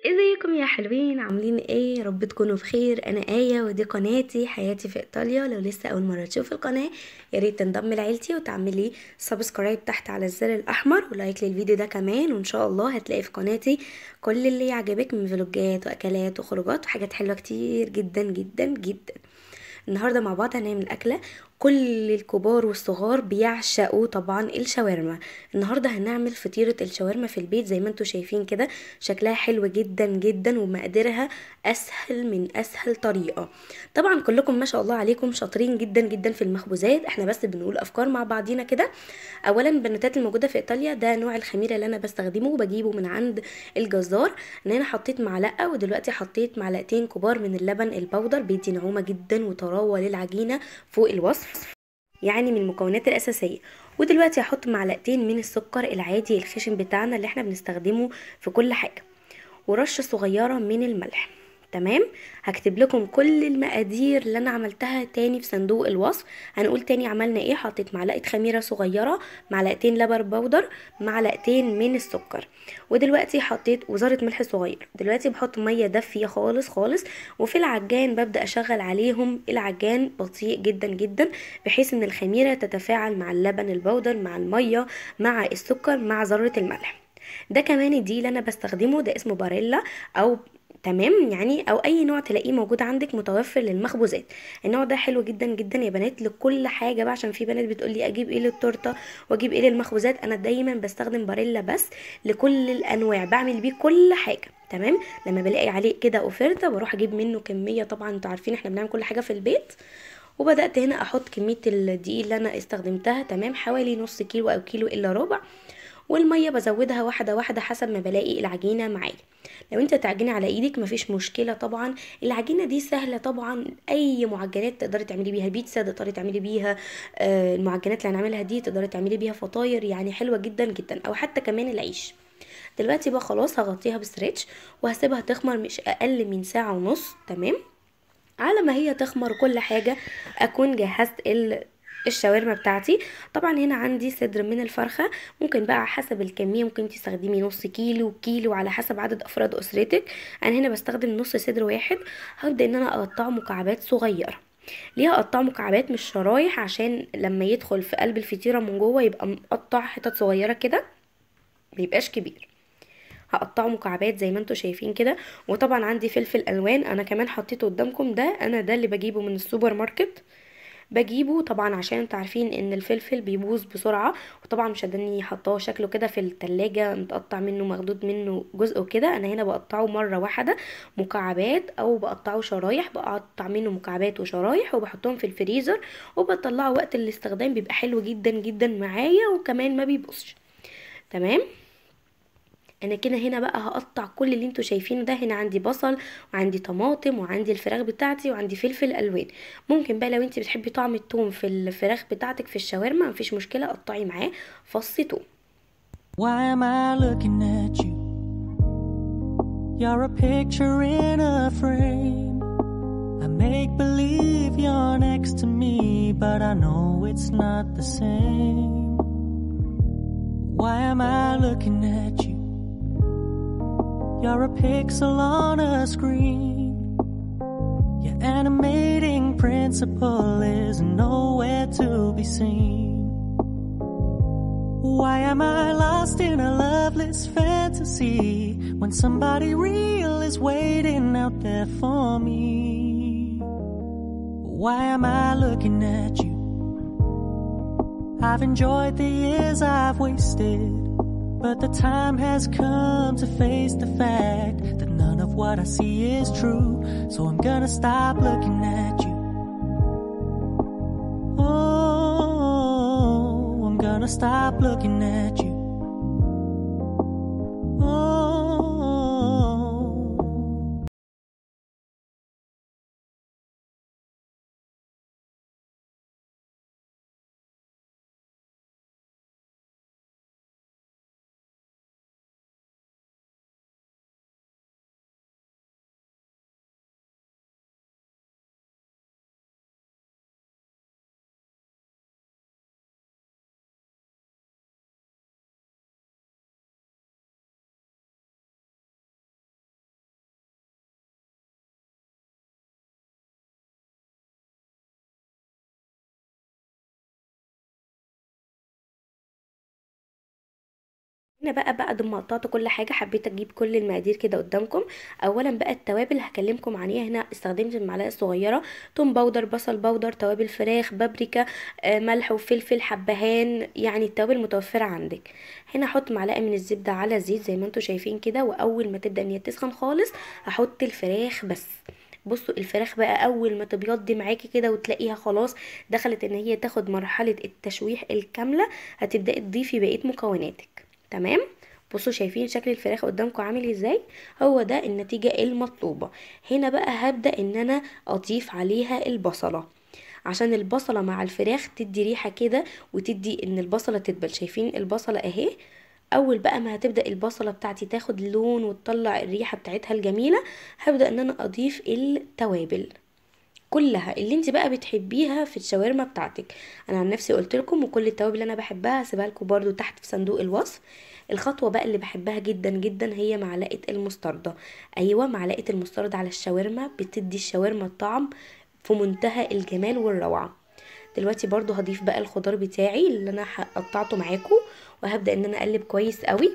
ازيكم يا حلوين عاملين ايه رب تكونوا بخير انا ايه ودي قناتي حياتي في ايطاليا لو لسه اول مره تشوف القناه يا ريت تنضم لعيلتي وتعملي سبسكرايب تحت على الزر الاحمر ولايك للفيديو ده كمان وان شاء الله هتلاقي في قناتي كل اللي يعجبك من فلوجات واكلات وخروجات وحاجات حلوه كتير جدا جدا جدا النهارده مع بعض هنعمل اكله كل الكبار والصغار بيعشقوا طبعا الشاورما النهارده هنعمل فطيره الشاورما في البيت زي ما انتم شايفين كده شكلها حلو جدا جدا ومقاديرها اسهل من اسهل طريقه طبعا كلكم ما شاء الله عليكم شاطرين جدا جدا في المخبوزات احنا بس بنقول افكار مع بعضينا كده اولا البنوتات الموجوده في ايطاليا ده نوع الخميره اللي انا بستخدمه وبجيبه من عند الجزار ان انا حطيت معلقه ودلوقتي حطيت معلقتين كبار من اللبن البودر بيدي نعومه جدا وطراوه للعجينه فوق الوصف يعني من المكونات الأساسية ودلوقتي هحط معلقتين من السكر العادي الخشن بتاعنا اللي احنا بنستخدمه في كل حاجة ورشة صغيرة من الملح تمام هكتب لكم كل المقادير اللي انا عملتها تاني في صندوق الوصف هنقول تاني عملنا ايه حطيت معلقه خميره صغيره معلقتين لبن بودر معلقتين من السكر ودلوقتي حطيت وزاره ملح صغير دلوقتي بحط ميه دافيه خالص خالص وفي العجان ببدا اشغل عليهم العجان بطيء جدا جدا بحيث ان الخميره تتفاعل مع اللبن البودر مع الميه مع السكر مع ذره الملح ده كمان الدقيق اللي انا بستخدمه ده اسمه باريلا او تمام يعني او اي نوع تلاقيه موجود عندك متوفر للمخبوزات النوع ده حلو جدا جدا يا بنات لكل حاجه بقى عشان في بنات بتقول لي اجيب ايه للتورته واجيب ايه للمخبوزات انا دايما بستخدم باريلا بس لكل الانواع بعمل بيه كل حاجه تمام لما بلاقي عليه كده اوفرته بروح اجيب منه كميه طبعا انتوا عارفين احنا بنعمل كل حاجه في البيت وبدات هنا احط كميه الدقيق اللي انا استخدمتها تمام حوالي نص كيلو او كيلو الا ربع والميه بزودها واحده واحده حسب ما بلاقي العجينه معايا لو انت تعجني على ايدك مفيش مشكله طبعا العجينه دي سهله طبعا اي معجنات تقدري تعملي بيها بيتزا تقدري تعملي بيها آه المعجنات اللي هنعملها دي تقدري تعملي بيها فطاير يعني حلوه جدا جدا او حتى كمان العيش دلوقتي بقى خلاص هغطيها بستريتش وهسيبها تخمر مش اقل من ساعه ونص تمام على ما هي تخمر كل حاجه اكون جهزت ال الشاورما بتاعتي طبعا هنا عندي صدر من الفرخه ممكن بقى حسب الكميه ممكن تستخدمي نص كيلو كيلو على حسب عدد افراد اسرتك انا هنا بستخدم نص صدر واحد هبدا ان انا اقطعه مكعبات صغيره ليه اقطعه مكعبات مش شرايح عشان لما يدخل في قلب الفطيره من جوه يبقى مقطع حتت صغيره كده ميبقاش كبير هقطعه مكعبات زي ما انتم شايفين كده وطبعا عندي فلفل الوان انا كمان حطيته قدامكم ده انا ده اللي بجيبه من السوبر ماركت بجيبه طبعا عشان انتوا عارفين ان الفلفل بيبوظ بسرعه وطبعا مش قادرين يحطوه شكله كده في التلاجة متقطع منه مخدود منه جزء وكده انا هنا بقطعه مره واحده مكعبات او بقطعه شرايح بقطع منه مكعبات وشرايح وبحطهم في الفريزر وبطلعه وقت الاستخدام بيبقى حلو جدا جدا معايا وكمان ما بيبوظش تمام انا كده هنا بقى هقطع كل اللي انتوا شايفينه ده هنا عندي بصل وعندي طماطم وعندي الفراخ بتاعتي وعندي فلفل الوان ممكن بقى لو انت بتحبي طعم التوم في الفراخ بتاعتك في الشاورما مفيش مشكله قطعي معاه فص توم Why am I looking at you? You're a picture in a frame. I make believe you're next to me, but I know it's not the same. Why am I looking at you? You're a pixel on a screen. Your animating principle is nowhere to be seen. Why am I lost in a loveless fantasy when somebody real is waiting out there for me? Why am I looking at you? I've enjoyed the years I've wasted, but the time has come to face the fact that none of what I see is true. So I'm gonna stop looking at you. Oh, I'm gonna stop looking at you. هنا بقى بعد ما قطعت كل حاجه حبيت اجيب كل المقادير كده قدامكم اولا بقى التوابل هكلمكم عليها هنا استخدمت المعلقه الصغيره توم باودر بصل باودر توابل فراخ بابريكا آه، ملح وفلفل حبهان يعني التوابل متوفره عندك هنا احط معلقه من الزبده على الزيت زي ما انتم شايفين كده واول ما تبدا ان هي تسخن خالص هحط الفراخ بس بصوا الفراخ بقى اول ما تبيض معاكي كده وتلاقيها خلاص دخلت ان هي تاخد مرحله التشويح الكامله هتبداي تضيفي بقيه مكوناتك تمام بصوا شايفين شكل الفراخ قدامكم عامل ازاي هو ده النتيجه المطلوبه هنا بقى هبدا ان انا اضيف عليها البصله عشان البصله مع الفراخ تدي ريحه كده وتدي ان البصله تدبل شايفين البصله اهي اول بقى ما هتبدا البصله بتاعتي تاخد لون وتطلع الريحه بتاعتها الجميله هبدا ان انا اضيف التوابل كلها اللي انت بقى بتحبيها في الشاورما بتاعتك انا عن نفسي قلت لكم وكل التوابل اللي انا بحبها هسيبها لكم برده تحت في صندوق الوصف الخطوه بقى اللي بحبها جدا جدا هي معلقه المستردة ايوه معلقه المستردة على الشاورما بتدي الشاورما طعم في منتهى الجمال والروعه دلوقتي برضو هضيف بقى الخضار بتاعي اللي انا قطعته معاكم وهبدا ان انا اقلب كويس قوي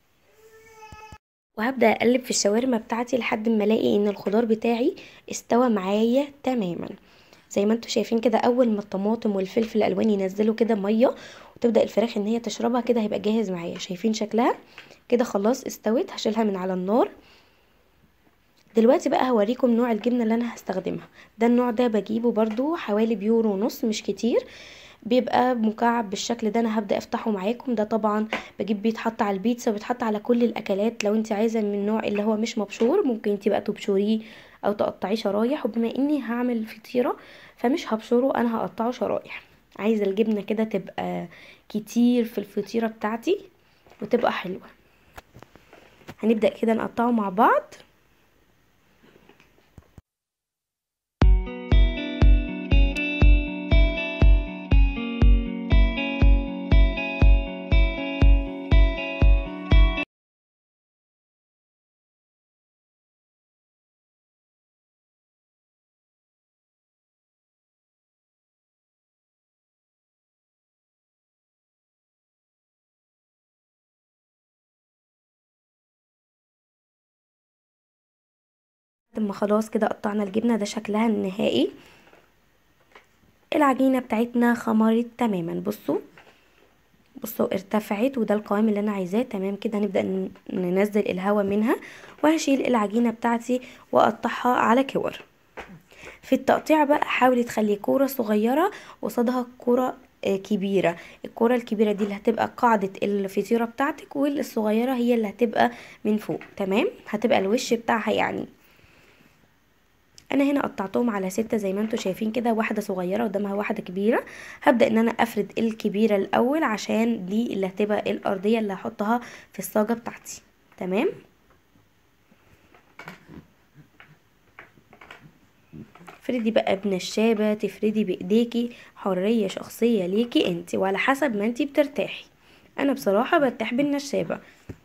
وهبدا اقلب في الشاورما بتاعتي لحد ما الاقي ان الخضار بتاعي استوى معايا تماما زي ما انتم شايفين كده اول ما الطماطم والفلفل الالوان ينزلوا كده ميه وتبدا الفراخ ان هي تشربها كده هيبقى جاهز معايا شايفين شكلها كده خلاص استوت هشيلها من على النار دلوقتي بقى هوريكم نوع الجبنه اللي انا هستخدمها ده النوع ده بجيبه برضو حوالي بيورو ونص مش كتير بيبقى مكعب بالشكل ده انا هبدا افتحه معاكم ده طبعا بجيب بيتحط على البيتزا وبيتحط على كل الاكلات لو انت عايزه من النوع اللي هو مش مبشور ممكن انت بقى تبشريه او تقطعيه شرايح وبما اني هعمل فطيره فمش هبشره انا هقطعه شرايح عايزه الجبنه كده تبقى كتير في الفطيره بتاعتي وتبقى حلوه هنبدا كده نقطعه مع بعض لما خلاص كده قطعنا الجبنه ده شكلها النهائي العجينه بتاعتنا خمرت تماما بصوا بصوا ارتفعت وده القوام اللي انا عايزاه تمام كده هنبدا ننزل الهواء منها وهشيل العجينه بتاعتي واقطعها على كور في التقطيع بقى حاولي تخلي كوره صغيره قصادها كوره كبيره الكوره الكبيره دي اللي هتبقى قاعده الفطيره بتاعتك والصغيره هي اللي هتبقى من فوق تمام هتبقى الوش بتاعها يعني انا هنا قطعتهم على ستة زي ما انتم شايفين كده واحده صغيره قدامها واحده كبيره هبدا ان انا افرد الكبيره الاول عشان دي اللي هتبقى الارضيه اللي هحطها في الصاجه بتاعتي تمام افردي بقى بنشابه تفردي بايديكي حريه شخصيه ليكي انت وعلى حسب ما انت بترتاحي انا بصراحه برتاح بالنشابه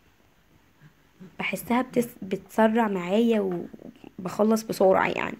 بحسها بتس... بتسرع معايا وبخلص بسرعة يعني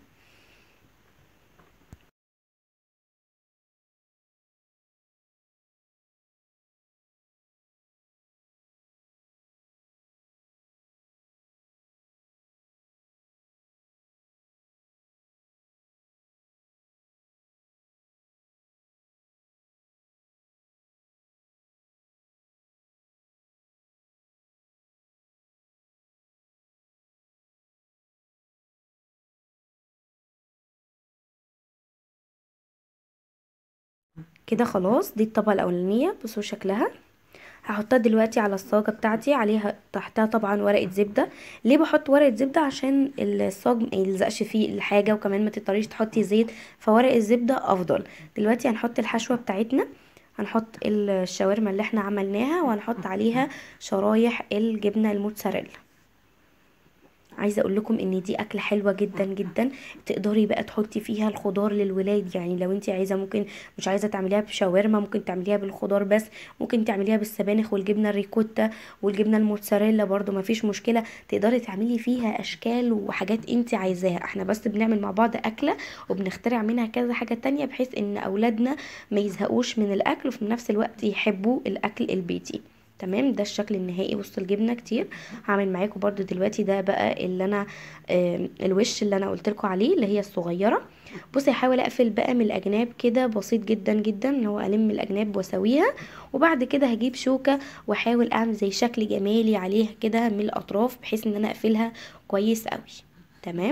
كده خلاص دي الطبقة الأولانية بصوا شكلها هحطها دلوقتي على الصاجة بتاعتي عليها تحتها طبعا ورقة زبدة ليه بحط ورقة زبدة عشان الصاج ما يلزقش فيه الحاجة وكمان ما تضطريش تحطي زيت فورق الزبدة افضل دلوقتي هنحط الحشوة بتاعتنا هنحط الشاورما اللي احنا عملناها وهنحط عليها شرايح الجبنة الموتزاريلا عايزه اقول لكم ان دي اكله حلوه جدا جدا تقدري بقى تحطي فيها الخضار للولاد يعني لو انت عايزه ممكن مش عايزه تعمليها بشاورما ممكن تعمليها بالخضار بس ممكن تعمليها بالسبانخ والجبنه الريكوتا والجبنه الموتزاريلا برضو ما فيش مشكله تقدري تعملي فيها اشكال وحاجات انت عايزاها احنا بس بنعمل مع بعض اكله وبنخترع منها كذا حاجه تانية بحيث ان اولادنا ما يزهقوش من الاكل وفي نفس الوقت يحبوا الاكل البيتي تمام ده الشكل النهائي وسط الجبنه كتير هعمل معاكم برضو دلوقتي ده بقى اللي انا آه الوش اللي انا قلت لكم عليه اللي هي الصغيره بصي هحاول اقفل بقى من الاجناب كده بسيط جدا جدا اللي هو الم الاجناب واسويها وبعد كده هجيب شوكه واحاول اعمل زي شكل جمالي عليها كده من الاطراف بحيث ان انا اقفلها كويس قوي تمام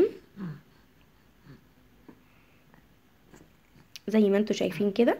زي ما انتوا شايفين كده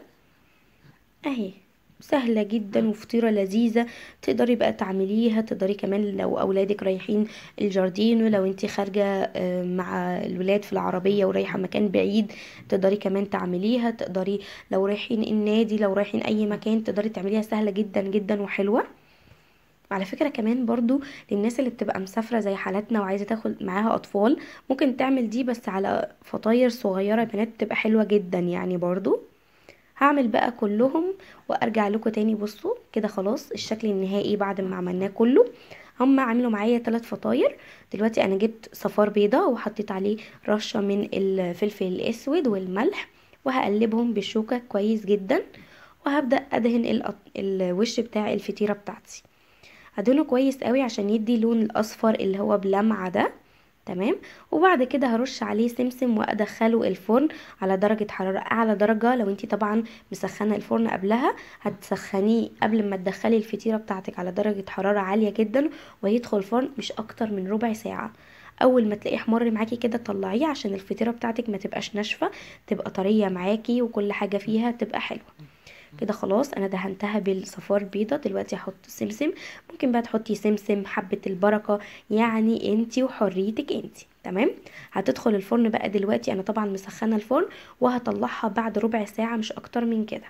اهي سهلة جدا وفطيرة لذيذة تقدري بقى تعمليها تقدري كمان لو أولادك رايحين الجاردين ولو انتي خارجة مع الولاد في العربية ورايحة مكان بعيد تقدري كمان تعمليها تقدري لو رايحين النادي لو رايحين أي مكان تقدري تعمليها سهلة جدا جدا وحلوة على فكرة كمان برضو للناس اللي بتبقى مسافرة زي حالاتنا وعايزة تاخد معاها أطفال ممكن تعمل دي بس على فطاير صغيرة بنات بتبقى حلوة جدا يعني برضو هعمل بقى كلهم وارجع لكم تاني بصوا كده خلاص الشكل النهائي بعد ما عملناه كله هم عملوا معايا ثلاث فطاير دلوقتي انا جبت صفار بيضة وحطيت عليه رشة من الفلفل الاسود والملح وهقلبهم بالشوكة كويس جدا وهبدأ ادهن الوش بتاع الفطيرة بتاعتي هدهنه كويس قوي عشان يدي لون الاصفر اللي هو بلمعة ده تمام وبعد كده هرش عليه سمسم وادخله الفرن على درجة حرارة اعلى درجة لو انتي طبعا مسخنة الفرن قبلها هتسخنيه قبل ما تدخلي الفطيرة بتاعتك على درجة حرارة عالية جدا ويدخل الفرن مش اكتر من ربع ساعة اول ما تلاقيه احمر معاكي كده طلعيه عشان الفطيرة بتاعتك ما تبقاش ناشفة تبقى طرية معاكي وكل حاجة فيها تبقى حلوة كده خلاص انا دهنتها بالصفار بيضة دلوقتي هحط سمسم ممكن بقى تحطي سمسم حبة البركة يعني انتي وحريتك انتي تمام هتدخل الفرن بقى دلوقتي انا طبعا مسخنه الفرن وهطلعها بعد ربع ساعة مش اكتر من كده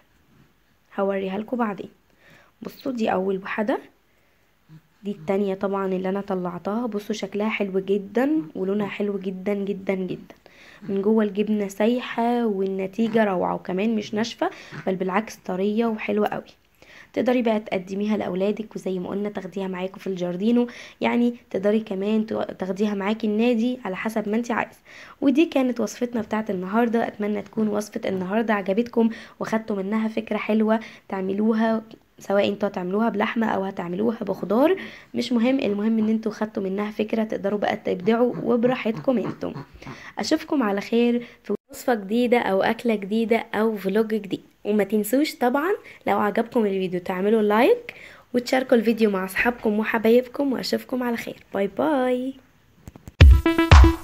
هوريها لكم بعدين بصوا دي اول واحدة دي التانية طبعا اللي انا طلعتها بصوا شكلها حلو جدا ولونها حلو جدا جدا جدا من جوه الجبنه سايحه والنتيجه روعه وكمان مش ناشفه بل بالعكس طريه وحلوه قوي تقدري بقى تقدميها لاولادك وزي ما قلنا تاخديها معاكم في الجاردينو يعني تقدري كمان تاخديها معاكي النادي على حسب ما انت عايزه ودي كانت وصفتنا بتاعت النهارده اتمنى تكون وصفه النهارده عجبتكم وخدتوا منها فكره حلوه تعملوها سواء انتوا هتعملوها بلحمه او هتعملوها بخضار مش مهم المهم ان انتوا خدتوا منها فكره تقدروا بقى تبدعوا وبراحتكم انتم اشوفكم على خير في وصفه جديده او اكله جديده او فلوج جديد وما تنسوش طبعا لو عجبكم الفيديو تعملوا لايك وتشاركوا الفيديو مع اصحابكم وحبايبكم واشوفكم على خير باي باي